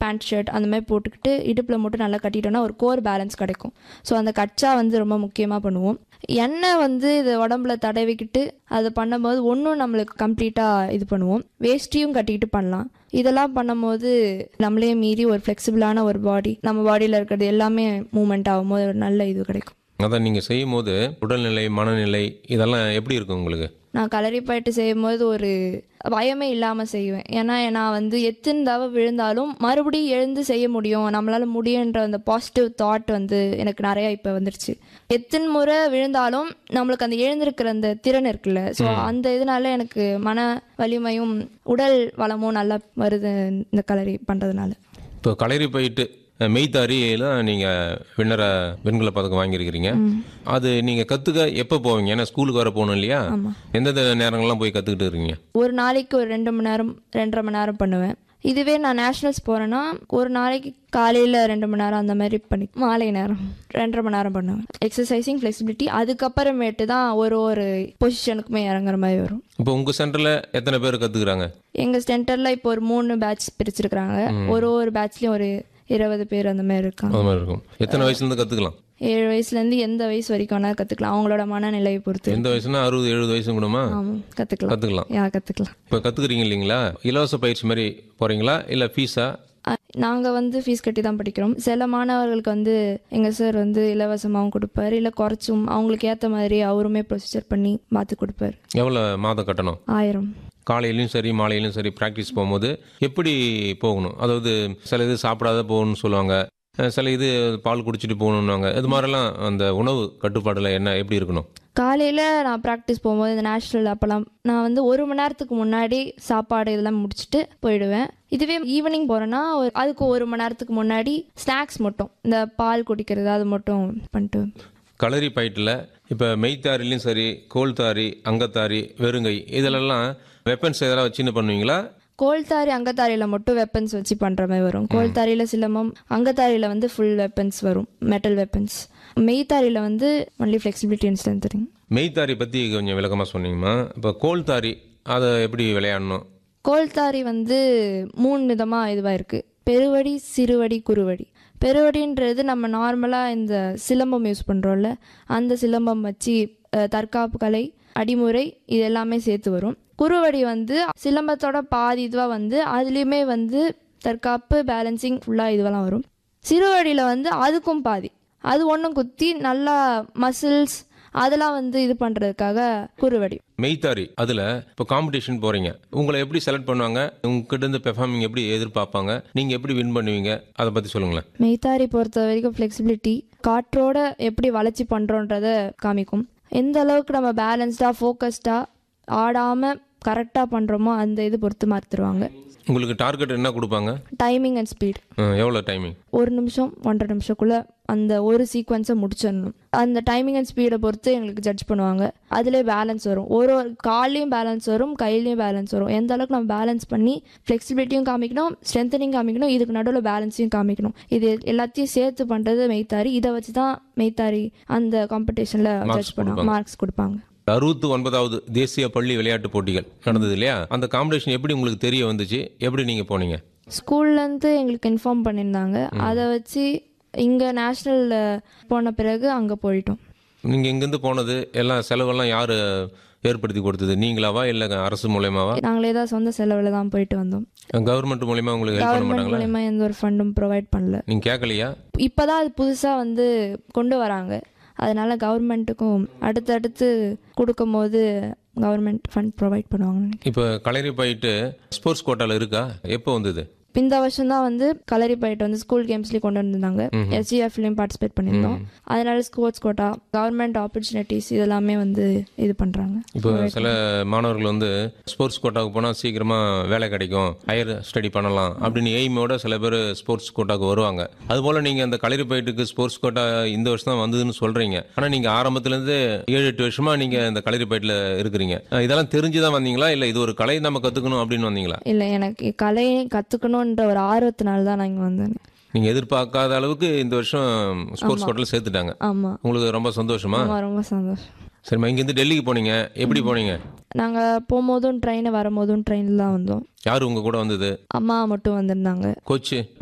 pant shirt அந்த மாதிரி போட்டுக்கிட்டு இடுப்பில் மட்டும் நல்லா கட்டிட்டோம்னா ஒரு கோர் பேலன்ஸ் கிடைக்கும் ஸோ அந்த கச்சா வந்து ரொம்ப முக்கியமாக பண்ணுவோம் எண்ணெய் வந்து இது உடம்புல தடவிக்கிட்டு அதை பண்ணும்போது ஒன்றும் நம்மளுக்கு கம்ப்ளீட்டாக இது பண்ணுவோம் வேஷ்டியும் கட்டிக்கிட்டு பண்ணலாம் இதெல்லாம் பண்ணும்போது நம்மளே மீறி ஒரு ஃப்ளெக்சிபிளான ஒரு பாடி நம்ம பாடியில் இருக்கிறது எல்லாமே மூமெண்ட் ஆகும்போது ஒரு நல்ல இது கிடைக்கும் அதான் நீங்கள் செய்யும் போது உடல்நிலை மனநிலை இதெல்லாம் எப்படி இருக்கும் உங்களுக்கு நான் கலரி பயிட்டு செய்யும்போது ஒரு பயமே இல்லாமல் செய்வேன் ஏன்னா நான் வந்து எத்தனை தடவை விழுந்தாலும் மறுபடியும் எழுந்து செய்ய முடியும் நம்மளால முடியுன்ற அந்த பாசிட்டிவ் தாட் வந்து எனக்கு நிறையா இப்போ வந்துருச்சு எத்தனை முறை விழுந்தாலும் நம்மளுக்கு அந்த எழுந்திருக்கிற அந்த திறன் இருக்குல்ல ஸோ அந்த இதனால எனக்கு மன வலிமையும் உடல் வளமும் நல்லா வருது இந்த கலரி பண்ணுறதுனால இப்போ களரி போயிட்டு மெய்த்தாரியில நீங்கள் விண்ணர வெண்கல பதக்கம் வாங்கியிருக்கிறீங்க அது நீங்கள் கற்றுக்க எப்போ போவீங்க ஏன்னா ஸ்கூலுக்கு வர போகணும் இல்லையா எந்தெந்த நேரங்கள்லாம் போய் கற்றுக்கிட்டு இருக்கீங்க ஒரு நாளைக்கு ஒரு ரெண்டு மணி நேரம் ரெண்டரை மணி நேரம் பண்ணுவேன் இதுவே நான் நேஷ்னல்ஸ் போகிறேன்னா ஒரு நாளைக்கு காலையில் ரெண்டு மணி நேரம் அந்த மாதிரி பண்ணி மாலை நேரம் ரெண்டரை மணி நேரம் பண்ணுவேன் எக்ஸசைசிங் ஃப்ளெக்சிபிலிட்டி அதுக்கப்புறமேட்டு தான் ஒரு ஒரு பொசிஷனுக்குமே இறங்குற மாதிரி வரும் இப்போ உங்கள் சென்டரில் எத்தனை பேர் கற்றுக்குறாங்க எங்கள் சென்டரில் இப்போ ஒரு மூணு பேட்ச் பிரிச்சிருக்கிறாங்க ஒரு ஒரு பேட்ச்லேயும் ஒரு இருபது பேர் அந்த மாதிரி இருக்காங்க அது மாதிரி இருக்கும் எத்தனை வயசுலேருந்து கற்றுக்கலாம் ஏழு வயசுலேருந்து எந்த வயசு வரைக்கும் வேணால் கற்றுக்கலாம் அவங்களோட மனநிலையை பொறுத்து எந்த வயசுனா அறுபது எழுபது வயசு கூடமா ஆமாம் கற்றுக்கலாம் கற்றுக்கலாம் யா கற்றுக்கலாம் இப்போ கற்றுக்குறீங்க இல்லைங்களா இலவச பயிற்சி மாதிரி போகிறீங்களா இல்லை ஃபீஸா நாங்கள் வந்து ஃபீஸ் கட்டி தான் படிக்கிறோம் சில மாணவர்களுக்கு வந்து எங்கள் சார் வந்து இலவசமாகவும் கொடுப்பாரு இல்லை குறைச்சும் அவங்களுக்கு ஏற்ற மாதிரி அவருமே ப்ரொசீஜர் பண்ணி பார்த்து கொடுப்பாரு எவ்வளோ மாதம் கட்டணும் ஆயிரம் காலையிலையும் சரி மாலையிலையும் சரி ப்ராக்டிஸ் போகும்போது எப்படி போகணும் அதாவது சில இது சாப்பிடாத போகணும்னு சொல்லுவாங்க அஹ் சில இது பால் குடிச்சிட்டு போகணுன்னாங்க இது மாதிரிலாம் அந்த உணவு கட்டுப்பாடில் என்ன எப்படி இருக்கணும் காலையில் நான் ப்ராக்டிஸ் போகும்போது இந்த நேஷ்னல் அப்போல்லாம் நான் வந்து ஒரு மணி நேரத்துக்கு முன்னாடி சாப்பாடு இதெல்லாம் முடிச்சுட்டு போயிடுவேன் இதுவே ஈவினிங் போகிறேன்னா ஒரு அதுக்கு ஒரு மணி நேரத்துக்கு முன்னாடி ஸ்நாக்ஸ் மட்டும் இந்த பால் குடிக்கிறது அது மட்டும் பண்ணிட்டு களரி பயிட்டில் இப்போ மெய்த்தாரிலையும் சரி கோல்தாரி அங்கத்தாரி வெறுங்கை இதிலெல்லாம் வெப்பன்ஸ் எதெல்லாம் வச்சுன்னு பண்ணுவீங்களா கோல்தாரி அங்கத்தாரியில் மட்டும் வெப்பன்ஸ் வச்சு பண்ணுற மாதிரி வரும் கோல்தாரியில் சிலம்பம் அங்கத்தாரியில் வந்து ஃபுல் வெப்பன்ஸ் வரும் மெட்டல் வெப்பன்ஸ் மெய்தாரியில் வந்து ஒன்லி ஃப்ளெக்சிபிலிட்டி அண்ட் ஸ்ட்ரென்தனிங் மெய்த்தாரி பற்றி கொஞ்சம் விளக்கமாக சொன்னீங்கம்மா இப்போ கோல்தாரி அதை எப்படி விளையாடணும் கோல்தாரி வந்து மூணு விதமாக இதுவாக இருக்குது பெருவடி சிறுவடி குறுவடி பெருவடின்றது நம்ம நார்மலாக இந்த சிலம்பம் யூஸ் பண்ணுறோம்ல அந்த சிலம்பம் வச்சு அஹ், தற்காப்பு கலை அடிமுறை இது எல்லாமே சேர்த்து வரும் குறுவடி வந்து சிலம்பத்தோட பாதி இதுவாக வந்து அதுலேயுமே வந்து தற்காப்பு பேலன்சிங் ஃபுல்லாக இதுவெல்லாம் வரும் சிறுவடியில் வந்து அதுக்கும் பாதி அது ஒன்றும் குத்தி நல்லா மசில்ஸ் அதெல்லாம் வந்து இது பண்ணுறதுக்காக குறுவடி மெய்த்தாரி அதில் இப்போ காம்படிஷன் போகிறீங்க உங்களை எப்படி செலக்ட் பண்ணுவாங்க உங்ககிட்ட இருந்து பெர்ஃபார்மிங் எப்படி எதிர்பார்ப்பாங்க நீங்கள் எப்படி வின் பண்ணுவீங்க அதை பற்றி சொல்லுங்களேன் மெய்த்தாரி பொறுத்த வரைக்கும் ஃப்ளெக்சிபிலிட்டி காற்றோட எப்படி வளர்ச்சி பண்ணுறோன்றத காமிக்கும் எந்த அளவுக்கு நம்ம பேலன்ஸ்டாக ஃபோக்கஸ்டாக ஆடாமல் கரெக்டாக பண்ணுறோமோ அந்த இது பொறுத்து மாற்றிடுவாங்க உங்களுக்கு டார்கெட் என்ன கொடுப்பாங்க டைமிங் அண்ட் ஸ்பீட் அஹ் எவ்வளோ டைமிங் ஒரு நிமிஷம் ஒன்றரை நிமிஷக்குள்ளே அந்த ஒரு சீக்வன்ஸை முடிச்சிடணும் அந்த டைமிங் அண்ட் ஸ்பீடை பொறுத்து எங்களுக்கு ஜட்ஜ் பண்ணுவாங்க அதிலே பேலன்ஸ் வரும் ஒரு ஒரு கால்லையும் பேலன்ஸ் வரும் கையிலையும் பேலன்ஸ் வரும் எந்த அளவுக்கு நம்ம பேலன்ஸ் பண்ணி ஃப்ளெக்சிபிலிட்டியும் காமிக்கணும் ஸ்ட்ரென்தனிங் காமிக்கணும் இதுக்கு நடுவில் பேலன்ஸையும் காமிக்கணும் இது எல்லாத்தையும் சேர்த்து பண்ணுறது மெய்த்தாரி இதை வச்சு தான் மெய்த்தாரி அந்த காம்படிஷனில் ஜட்ஜ் பண்ணுவாங்க மார்க்ஸ் கொடுப்பாங்க அறுபத்து ஒன்பதாவது தேசிய பள்ளி விளையாட்டு போட்டிகள் நடந்தது இல்லையா அந்த காம்படிஷன் எப்படி உங்களுக்கு தெரிய வந்துச்சு எப்படி நீங்கள் போனீங்க ஸ்கூல்லேருந்து எங்களுக்கு இன்ஃபார்ம் பண்ணியிருந்தாங்க அதை வச்சு இங்கே நேஷ்னலில் போன பிறகு அங்கே போயிட்டோம் நீங்கள் இங்கேருந்து போனது எல்லாம் செலவெல்லாம் யார் ஏற்படுத்தி கொடுத்தது நீங்களாவா இல்லை அரசு மூலயமாவா நாங்களே தான் சொந்த செலவில் தான் போயிட்டு வந்தோம் கவர்மெண்ட் மூலயமா உங்களுக்கு ஹெல்ப் பண்ண கவர்மெண்ட் மாட்டாங்களா மூலயமா எந்த ஒரு ஃபண்டும் ப்ரொவைட் பண்ணல நீங்கள் கேட்கலையா இப்போதான் அது புதுசாக வந்து கொண்டு வராங்க அதனால கவர்மெண்ட்டுக்கும் அடுத்தடுத்து கொடுக்கும்போது கவர்மெண்ட் ஃபண்ட் ப்ரொவைட் பண்ணுவாங்க இப்போ களரி போயிட்டு ஸ்போர்ட்ஸ் கோட்டாவில் இருக்கா எப்போ வந்தது இந்த வருஷம் தான் வந்து கலரி போயிட்டு வந்து ஸ்கூல் கேம்ஸ்லேயும் கொண்டு வந்திருந்தாங்க எஸ்ஜிஎஃப்லையும் பார்ட்டிசிபேட் பண்ணியிருந்தோம் அதனால ஸ்போர்ட்ஸ் கோட்டா கவர்மெண்ட் ஆப்பர்ச்சுனிட்டிஸ் இதெல்லாமே வந்து இது பண்ணுறாங்க இப்போ சில மாணவர்கள் வந்து ஸ்போர்ட்ஸ் கோட்டாவுக்கு போனால் சீக்கிரமாக வேலை கிடைக்கும் ஹையர் ஸ்டடி பண்ணலாம் அப்படின்னு எய்மோட சில பேர் ஸ்போர்ட்ஸ் கோட்டாவுக்கு வருவாங்க அதுபோல் நீங்கள் அந்த களரி பயிட்டுக்கு ஸ்போர்ட்ஸ் கோட்டா இந்த வருஷம் தான் வந்ததுன்னு சொல்கிறீங்க ஆனால் நீங்கள் ஆரம்பத்துலேருந்து ஏழு எட்டு வருஷமாக நீங்கள் இந்த களரி பயிட்டில் இருக்கிறீங்க அஹ் இதெல்லாம் தெரிஞ்சு தான் வந்தீங்களா இல்லை இது ஒரு கலை நம்ம கற்றுக்கணும் அப்படின்னு வந்தீங்களா இல்லை எனக்கு கலையை கற்றுக்கணுன்ற ஒரு ஆர்வத்தினால தான் நான் இங்கே வந்தேன் நீங்கள் எதிர்பார்க்காத அளவுக்கு இந்த வருஷம் ஸ்போர்ட்ஸ் கோட்டில் சேர்த்துட்டாங்க ஆமாம் உங்களுக்கு ரொம்ப சந்தோஷமா ஆமாம் ரொம்ப சந்தோஷம் சரிம்மா இங்கேருந்து டெல்லிக்கு போனீங்க எப்படி போனீங்க நாங்கள் போகும்போதும் ட்ரெயின் வரும்போதும் ட்ரெயினில் தான் வந்தோம் யார் உங்கள் கூட வந்தது அம்மா மட்டும் வந்திருந்தாங்க கோச்சு